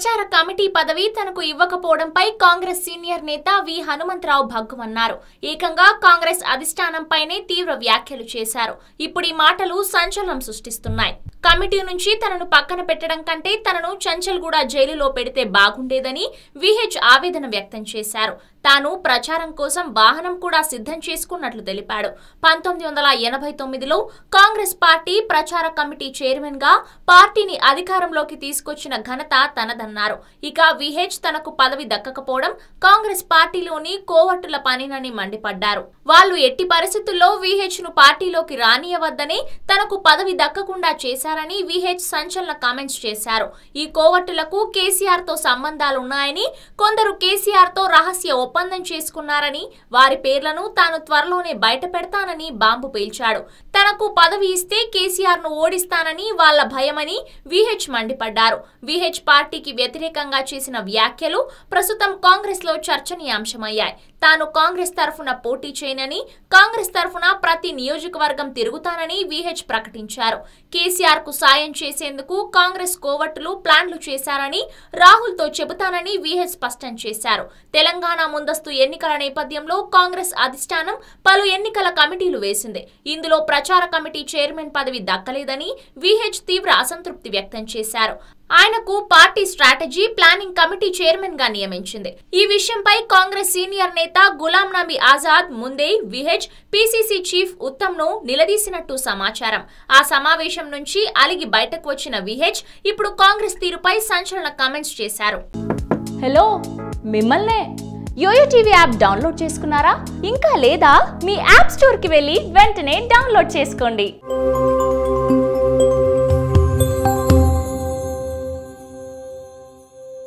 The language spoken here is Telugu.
ప్రచార కమిటీ పదవి తనకు ఇవ్వకపోవడంపై కాంగ్రెస్ సీనియర్ నేత వి హనుమంతరావు భగ్గుమన్నారు ఏకంగా కాంగ్రెస్ అధిష్టానంపైనే తీవ్ర వ్యాఖ్యలు చేశారు ఇప్పుడు ఈ మాటలు సంచలనం సృష్టిస్తున్నాయి కమిటీ నుంచి తనను పక్కన పెట్టడం కంటే తనను చంచల్గూడ జైలులో పెడితే బాగుండేదని విహెచ్ ఆవేదన వ్యక్తం చేశారు తాను ప్రచారం కోసం వాహనం కూడా సిద్ధం చేసుకున్నట్లు తెలిపాడు పంతొమ్మిది వందల ఎనభై తొమ్మిదిలో కాంగ్రెస్ పార్టీ ప్రచార కమిటీ చైర్మన్ గా పార్టీని అధికారంలోకి తీసుకొచ్చిన ఘనత తనదన్నారు ఇక విహెచ్ తనకు పదవి దక్కకపోవడం కాంగ్రెస్ పార్టీలోని కోవట్టుల పనినని మండిపడ్డారు వాళ్ళు ఎట్టి పరిస్థితుల్లో విహెచ్ ను పార్టీలోకి రానియవద్దని తనకు పదవి దక్కకుండా చేశారని విహెచ్ సంచలన కామెంట్స్ చేశారు ఈ కోవట్టులకు కేసీఆర్ తో సంబంధాలున్నాయని కొందరు కేసీఆర్ తో రహస్య ఒప్పందం చేసుకున్నారని వారి పేర్లను తాను త్వరలోనే బయట పెడతానని బాంబు పేల్చాడు తనకు పదవి ఇస్తే కేసీఆర్ ను ఓడిస్తానని వాళ్ళ భయమని విహెచ్ మండిపడ్డారు విహెచ్ పార్టీకి వ్యతిరేకంగా చేసిన వ్యాఖ్యలు ప్రస్తుతం కాంగ్రెస్ లో చర్చనీయాంశమయ్యాయి తాను కాంగ్రెస్ తరఫున పోటీ చేయనని కాంగ్రెస్ తరఫున ప్రతి నియోజకవర్గం తిరుగుతానని విహెచ్ ప్రకటించారు కేసీఆర్ కు సాయం చేసేందుకు కాంగ్రెస్ కోవట్టులు ప్లాన్లు చేశారని రాహుల్ తో చెబుతానని విహెచ్ స్పష్టం చేశారు తెలంగాణ ముందస్తు ఎన్నికల నేపథ్యంలో కాంగ్రెస్ అధిష్టానం పలు ఎన్నికల కమిటీలు వేసింది ఇందులో ప్రచార కమిటీ చైర్మన్ పదవి దక్కలేదని విహెచ్ తీవ్ర అసంతృప్తి వ్యక్తం చేశారు ఆయనకు party strategy planning committee chairman గా నియమించింది ఈ విషయంపై కాంగ్రెస్ సీనియర్ నేత గులాం నబీ ఆజాద్ ముందే విహెచ్ పిసిసి చీఫ్ ఉత్తమ్ ను నిలదీసినట్టు సమాచారం ఆ సమావేశం నుంచి అలిగి బయటకు వచ్చిన విహెచ్ ఇప్పుడు కాంగ్రెస్ తీరుపై సంచలన కామెంట్స్ చేశారు హలో మిమ్మల్నే యోయో టీవీ యాప్ డౌన్లోడ్ చేసుకున్నారా ఇంకా లేదా మీ యాప్ స్టోర్కి వెళ్ళి వెంటనే డౌన్లోడ్ చేసుకోండి